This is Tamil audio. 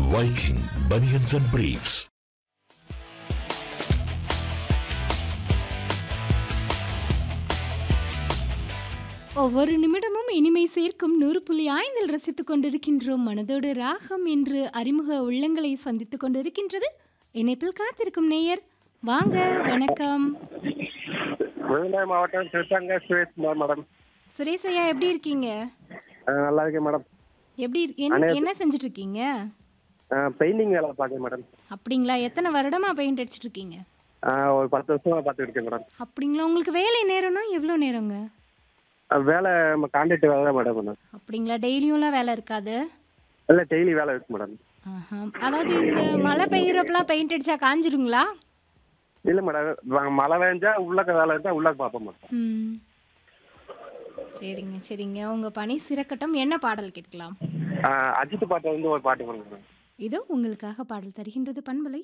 Viking Bunions and Briefs. ஒவ்வொரு நிமிடமும் இனிமை சேர்க்கும் நூறு புள்ளி ஐந்தில் ரசித்துக் கொண்டிருக்கின்றோம் மனதோடு ராகம் என்று அறிமுக உள்ளங்களை சந்தித்துக் கொண்டிருக்கின்றது இணைப்பில் காத்திருக்கும் நேயர் வாங்க வணக்கம் விருதுநகர் மாவட்டம் திருத்தங்க சுரேஷ்குமார் மேடம் சுரேஷ் ஐயா எப்படி இருக்கீங்க அஹ் நல்லா இருக்கேன் மேடம் எப்படி இரு- என்ன என்ன செஞ்சுட்டு இருக்கீங்க பெயிண்டிங் வேலை பார்க்குறேன் மேடம் அப்படிங்களா எத்தனை வருடமா பெயிண்ட் அடிச்சிட்டு இருக்கீங்க அஹ் ஒரு பத்து வருஷமா பார்த்துட்டு இருக்கேன் மேடம் அப்படிங்களா உங்களுக்கு வேலை நேரம்னா எவ்வளோ நேரங்க அஹ் வேலை நம்ம கான்ட்ராக்ட் வேலை தான் மேடம் மேடம் அப்படிங்களா டெய்லியும்லாம் வேலை இருக்காது இல்லை டெய்லி வேலை இருக்கு மேடம் ஆஹா. அதாவது இந்த மழை பெய்யறப்பெல்லாம் பெயிண்ட் அடிச்சா காஞ்சிருங்களா இல்லை மேடம் மழை வேஞ்சா உள்ளக்க வேலை இருந்தால் உள்ளக்க பார்ப்போம் மேடம் ம் சரிங்க சரிங்க உங்க பணி சிறக்கட்டும் என்ன பாடல் கேட்கலாம் அஹ் அஜித் பாட்டை வந்து ஒரு பாட்டு பண்ணுங்க மேடம் இதோ உங்களுக்காக பாடல் தருகின்றது பண்பலை